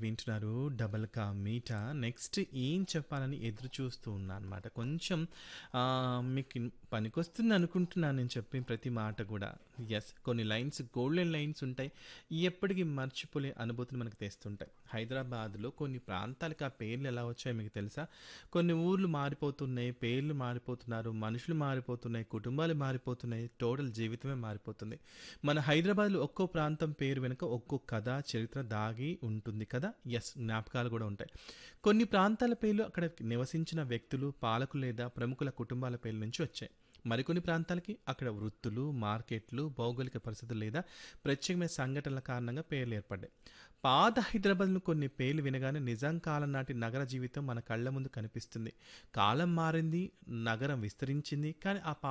వింటున్నారు డబల్ కా మీటా నెక్స్ట్ ఏం చెప్పాలని ఎదురు చూస్తూ ఉన్నా అనమాట కొంచెం ఆ, మీకు పనికొస్తుంది అనుకుంటున్నాను నేను చెప్పిన ప్రతి మాట కూడా ఎస్ కొన్ని లైన్స్ గోల్డెన్ లైన్స్ ఉంటాయి ఎప్పటికీ మర్చిపోలే అనుభూతిని మనకు తెస్తుంటాయి హైదరాబాద్లో కొన్ని ప్రాంతాలకు ఆ పేర్లు ఎలా వచ్చాయో మీకు తెలుసా కొన్ని ఊర్లు మారిపోతున్నాయి పేర్లు మారిపోతున్నారు మనుషులు మారిపోతున్నాయి కుటుంబాలు మారిపోతున్నాయి టోటల్ జీవితమే మారిపోతుంది మన హైదరాబాద్లో ఒక్కో ప్రాంతం పేరు వెనుక ఒక్కో కథ చరిత్ర దాగి ఉంటుంది కదా ఎస్ జ్ఞాపకాలు కూడా ఉంటాయి కొన్ని ప్రాంతాల పేర్లు అక్కడ నివసించిన వ్యక్తులు పాలకులు లేదా ప్రముఖుల కుటుంబాల పేర్ల నుంచి వచ్చాయి మరికొన్ని ప్రాంతాలకి అక్కడ వృత్తులు మార్కెట్లు భౌగోళిక పరిస్థితులు లేదా ప్రత్యేకమైన సంఘటనల కారణంగా పేర్లు ఏర్పడ్డాయి పాత హైదరాబాద్లో కొన్ని పేర్లు వినగానే నిజాం కాలం నాటి నగర జీవితం మన కళ్ళ ముందు కనిపిస్తుంది కాలం మారింది నగరం విస్తరించింది కానీ ఆ